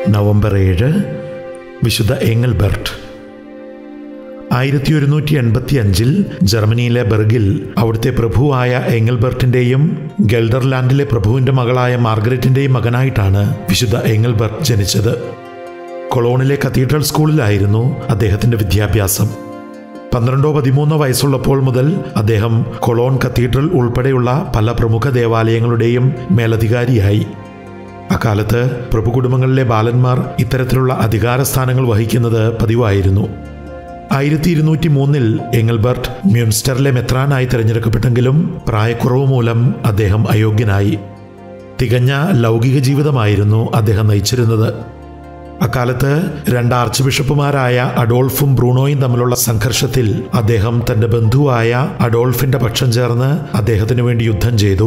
November ഏഴ് വിശുദ്ധ എങ്ങൽബർട്ട് ആയിരത്തി ഒരുന്നൂറ്റി എൺപത്തി അഞ്ചിൽ ജർമ്മനിയിലെ ബെർഗിൽ അവിടുത്തെ പ്രഭുവായ എങ്ങൽബർട്ടിൻ്റെയും ഗെൽഡർലാൻഡിലെ പ്രഭുവിൻ്റെ മകളായ മാർഗരറ്റിൻ്റെയും മകനായിട്ടാണ് വിശുദ്ധ എങ്ങൽബർട്ട് ജനിച്ചത് കൊളോണിലെ കത്തീഡ്രൽ സ്കൂളിലായിരുന്നു അദ്ദേഹത്തിൻ്റെ വിദ്യാഭ്യാസം പന്ത്രണ്ടോ പതിമൂന്നോ വയസ്സുള്ളപ്പോൾ മുതൽ അദ്ദേഹം കൊളോൺ കത്തീഡ്രൽ ഉൾപ്പെടെയുള്ള പല പ്രമുഖ ദേവാലയങ്ങളുടെയും മേലധികാരിയായി അക്കാലത്ത് പ്രഭുകുടുംബങ്ങളിലെ ബാലന്മാർ ഇത്തരത്തിലുള്ള അധികാരസ്ഥാനങ്ങൾ വഹിക്കുന്നത് പതിവായിരുന്നു ആയിരത്തി ഇരുന്നൂറ്റി മൂന്നിൽ എങ്ങൽബർട്ട് മ്യൂൺസ്റ്ററിലെ മെത്രാനായി തിരഞ്ഞെടുക്കപ്പെട്ടെങ്കിലും പ്രായക്കുറവ് മൂലം അദ്ദേഹം അയോഗ്യനായി തികഞ്ഞ ലൗകിക ജീവിതമായിരുന്നു അദ്ദേഹം നയിച്ചിരുന്നത് അക്കാലത്ത് രണ്ട് ആർച്ച് ബിഷപ്പുമാരായ അഡോൾഫും ബ്രൂണോയും തമ്മിലുള്ള സംഘർഷത്തിൽ അദ്ദേഹം തന്റെ ബന്ധുവായ അഡോൾഫിന്റെ പക്ഷം ചേർന്ന് അദ്ദേഹത്തിനു വേണ്ടി യുദ്ധം ചെയ്തു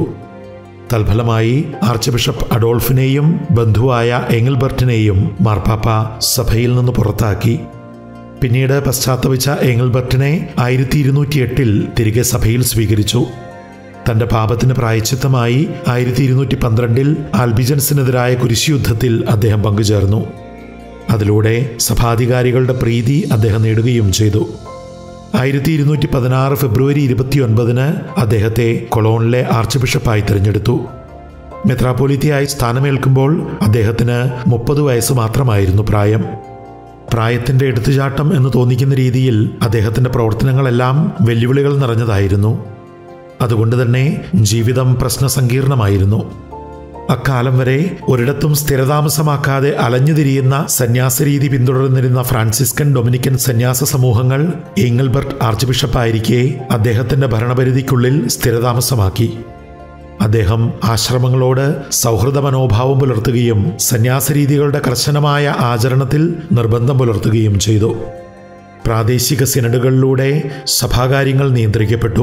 തൽഫലമായി ആർച്ച് ബിഷപ്പ് അഡോൾഫിനെയും ബന്ധുവായ എങ്ങിൽബർട്ടിനെയും മാർപ്പാപ്പ സഭയിൽ നിന്ന് പുറത്താക്കി പിന്നീട് പശ്ചാത്തപിച്ച എങ്ങിൽബർട്ടിനെ ആയിരത്തി ഇരുന്നൂറ്റി എട്ടിൽ തിരികെ സഭയിൽ സ്വീകരിച്ചു തന്റെ പാപത്തിന് പ്രായച്ചിത്തമായി ആയിരത്തി ഇരുന്നൂറ്റി പന്ത്രണ്ടിൽ ആൽബിജൻസിനെതിരായ കുരിശുയുദ്ധത്തിൽ അദ്ദേഹം പങ്കുചേർന്നു അതിലൂടെ സഭാധികാരികളുടെ പ്രീതി അദ്ദേഹം നേടുകയും ചെയ്തു ആയിരത്തി ഇരുന്നൂറ്റി പതിനാറ് ഫെബ്രുവരി ഇരുപത്തിയൊൻപതിന് അദ്ദേഹത്തെ കൊളോണിലെ ആർച്ച് ബിഷപ്പായി തിരഞ്ഞെടുത്തു മെത്രാപ്പോലിത്തയായി സ്ഥാനമേൽക്കുമ്പോൾ അദ്ദേഹത്തിന് മുപ്പത് വയസ്സ് മാത്രമായിരുന്നു പ്രായം പ്രായത്തിന്റെ എടുത്തുചാട്ടം എന്ന് തോന്നിക്കുന്ന രീതിയിൽ അദ്ദേഹത്തിന്റെ പ്രവർത്തനങ്ങളെല്ലാം വെല്ലുവിളികൾ നിറഞ്ഞതായിരുന്നു അതുകൊണ്ട് തന്നെ ജീവിതം പ്രശ്നസങ്കീർണമായിരുന്നു അക്കാലം വരെ ഒരിടത്തും സ്ഥിരതാമസമാക്കാതെ അലഞ്ഞുതിരിയുന്ന സന്യാസരീതി പിന്തുടർന്നിരുന്ന ഫ്രാൻസിസ്കൻ ഡൊമിനിക്കൻ സന്യാസ സമൂഹങ്ങൾ ഏങ്ങൽബർട്ട് ആർച്ച് ബിഷപ്പായിരിക്കെ അദ്ദേഹത്തിന്റെ ഭരണപരിധിക്കുള്ളിൽ സ്ഥിരതാമസമാക്കി അദ്ദേഹം ആശ്രമങ്ങളോട് സൗഹൃദ മനോഭാവം പുലർത്തുകയും സന്യാസരീതികളുടെ കർശനമായ ആചരണത്തിൽ നിർബന്ധം പുലർത്തുകയും ചെയ്തു പ്രാദേശിക സിനഡുകളിലൂടെ സഭാകാര്യങ്ങൾ നിയന്ത്രിക്കപ്പെട്ടു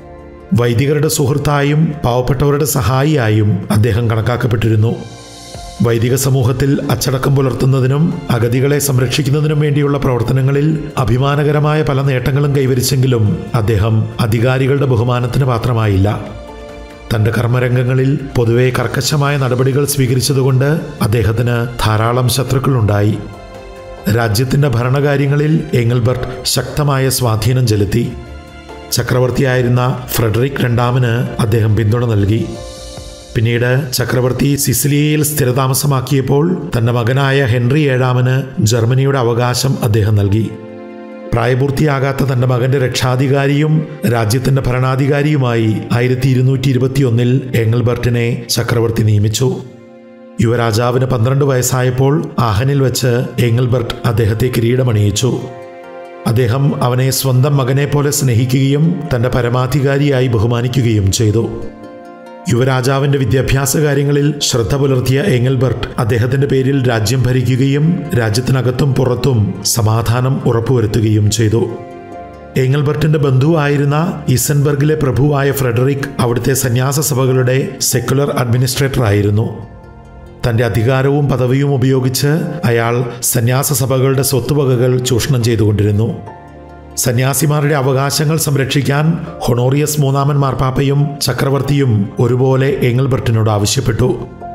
വൈദികരുടെ സുഹൃത്തായും പാവപ്പെട്ടവരുടെ സഹായിയായും അദ്ദേഹം കണക്കാക്കപ്പെട്ടിരുന്നു വൈദിക സമൂഹത്തിൽ അച്ചടക്കം പുലർത്തുന്നതിനും അഗതികളെ സംരക്ഷിക്കുന്നതിനും വേണ്ടിയുള്ള പ്രവർത്തനങ്ങളിൽ അഭിമാനകരമായ പല നേട്ടങ്ങളും കൈവരിച്ചെങ്കിലും അദ്ദേഹം അധികാരികളുടെ ബഹുമാനത്തിന് പാത്രമായില്ല തന്റെ കർമ്മരംഗങ്ങളിൽ പൊതുവെ കർക്കശമായ നടപടികൾ സ്വീകരിച്ചതുകൊണ്ട് അദ്ദേഹത്തിന് ധാരാളം ശത്രുക്കളുണ്ടായി രാജ്യത്തിന്റെ ഭരണകാര്യങ്ങളിൽ എങ്ങൽബർട്ട് ശക്തമായ സ്വാധീനം ചെലുത്തി ചക്രവർത്തിയായിരുന്ന ഫ്രെഡറിക് രണ്ടാമന് അദ്ദേഹം പിന്തുണ നൽകി പിന്നീട് ചക്രവർത്തി സിസിലിയയിൽ സ്ഥിരതാമസമാക്കിയപ്പോൾ തന്റെ മകനായ ഹെൻറി ഏഴാമന് ജർമ്മനിയുടെ അവകാശം അദ്ദേഹം നൽകി പ്രായപൂർത്തിയാകാത്ത തന്റെ മകന്റെ രക്ഷാധികാരിയും രാജ്യത്തിന്റെ ഭരണാധികാരിയുമായി ആയിരത്തി ഇരുന്നൂറ്റി ഇരുപത്തിയൊന്നിൽ എങ്ങൽബർട്ടിനെ ചക്രവർത്തി നിയമിച്ചു യുവരാജാവിന് പന്ത്രണ്ട് വയസ്സായപ്പോൾ ആഹനിൽ വെച്ച് എങ്ങൽബർട്ട് അദ്ദേഹത്തെ കിരീടമണിയിച്ചു അദ്ദേഹം അവനെ സ്വന്തം മകനെ പോലെ സ്നേഹിക്കുകയും തന്റെ പരമാധികാരിയായി ബഹുമാനിക്കുകയും ചെയ്തു യുവരാജാവിന്റെ വിദ്യാഭ്യാസ കാര്യങ്ങളിൽ ശ്രദ്ധ പുലർത്തിയ എങ്ങൽബർട്ട് അദ്ദേഹത്തിന്റെ പേരിൽ രാജ്യം ഭരിക്കുകയും രാജ്യത്തിനകത്തും പുറത്തും സമാധാനം ഉറപ്പുവരുത്തുകയും ചെയ്തു എങ്ങൽബർട്ടിന്റെ ബന്ധുവായിരുന്ന ഇസൻബർഗിലെ പ്രഭുവായ ഫ്രെഡറിക് അവിടുത്തെ സന്യാസ സഭകളുടെ സെക്കുലർ അഡ്മിനിസ്ട്രേറ്റർ ആയിരുന്നു തന്റെ അധികാരവും പദവിയും ഉപയോഗിച്ച് അയാൾ സന്യാസ സഭകളുടെ സ്വത്തുവകകൾ ചൂഷണം ചെയ്തുകൊണ്ടിരുന്നു സന്യാസിമാരുടെ അവകാശങ്ങൾ സംരക്ഷിക്കാൻ ഹൊണോറിയസ് മൂന്നാമൻ മാർപ്പാപ്പയും ചക്രവർത്തിയും ഒരുപോലെ എങ്ങൽബർട്ടിനോട് ആവശ്യപ്പെട്ടു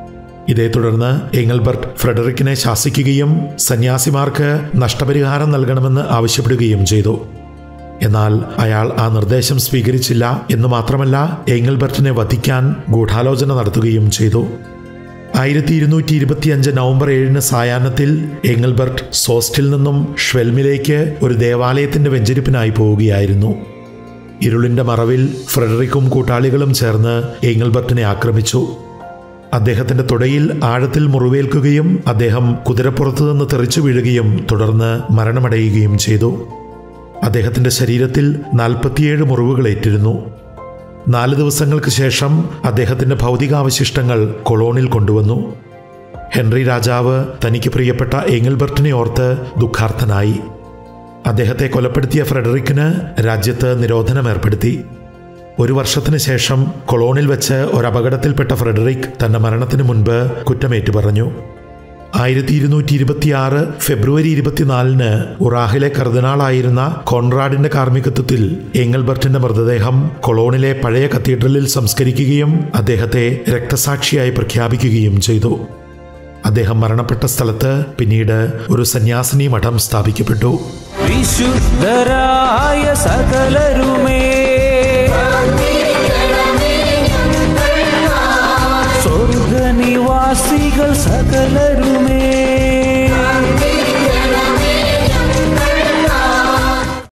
ഇതേ തുടർന്ന് എങ്ങൽബർട്ട് ഫ്രെഡറിക്കിനെ ശാസിക്കുകയും സന്യാസിമാർക്ക് നഷ്ടപരിഹാരം നൽകണമെന്ന് ആവശ്യപ്പെടുകയും ചെയ്തു എന്നാൽ അയാൾ ആ നിർദ്ദേശം സ്വീകരിച്ചില്ല എന്ന് മാത്രമല്ല എങ്ങൽബർട്ടിനെ വധിക്കാൻ ഗൂഢാലോചന നടത്തുകയും ചെയ്തു ആയിരത്തി ഇരുന്നൂറ്റി ഇരുപത്തിയഞ്ച് നവംബർ ഏഴിന് സായാഹ്നത്തിൽ എങ്ങൽബർട്ട് സോസ്റ്റിൽ നിന്നും ഷ്വെൽമിലേക്ക് ഒരു ദേവാലയത്തിന്റെ വെഞ്ചരിപ്പിനായി പോവുകയായിരുന്നു ഇരുളിന്റെ മറവിൽ ഫ്രെഡറിക്കും കൂട്ടാളികളും ചേർന്ന് എങ്ങൽബർട്ടിനെ ആക്രമിച്ചു അദ്ദേഹത്തിന്റെ തുടയിൽ ആഴത്തിൽ മുറിവേൽക്കുകയും അദ്ദേഹം കുതിരപ്പുറത്തു നിന്ന് തെറിച്ചു വീഴുകയും തുടർന്ന് മരണമടയുകയും ചെയ്തു അദ്ദേഹത്തിന്റെ ശരീരത്തിൽ നാൽപ്പത്തിയേഴ് മുറിവുകളേറ്റിരുന്നു നാല് ദിവസങ്ങൾക്ക് ശേഷം അദ്ദേഹത്തിന്റെ ഭൗതികാവശിഷ്ടങ്ങൾ കൊളോണിൽ കൊണ്ടുവന്നു ഹെൻറി രാജാവ് തനിക്ക് പ്രിയപ്പെട്ട എങ്ങിൽബർട്ടിനെ ഓർത്ത് ദുഃഖാർത്ഥനായി അദ്ദേഹത്തെ കൊലപ്പെടുത്തിയ ഫ്രെഡറിക്കിന് രാജ്യത്ത് നിരോധനം ഏർപ്പെടുത്തി ഒരു വർഷത്തിന് ശേഷം കൊളോണിൽ വെച്ച് ഒരു അപകടത്തിൽപ്പെട്ട ഫ്രെഡറിക് തന്റെ മരണത്തിന് മുൻപ് കുറ്റമേറ്റു പറഞ്ഞു ആയിരത്തി ഇരുന്നൂറ്റി ഇരുപത്തിയാറ് ഫെബ്രുവരി ഇരുപത്തിനാലിന് ഉറാഹിലെ കർദിനാളായിരുന്ന കോൺറാഡിന്റെ കാർമ്മികത്വത്തിൽ എങ്ങൽബർട്ടിന്റെ മൃതദേഹം കൊളോണിലെ പഴയ കത്തീഡ്രലിൽ സംസ്കരിക്കുകയും അദ്ദേഹത്തെ രക്തസാക്ഷിയായി പ്രഖ്യാപിക്കുകയും ചെയ്തു അദ്ദേഹം മരണപ്പെട്ട സ്ഥലത്ത് പിന്നീട് ഒരു സന്യാസിനി മഠം സ്ഥാപിക്കപ്പെട്ടു വിശുദ്ധരായ സകലരുമേ സ്വർഗനിവാസികൾ സകലരുമേ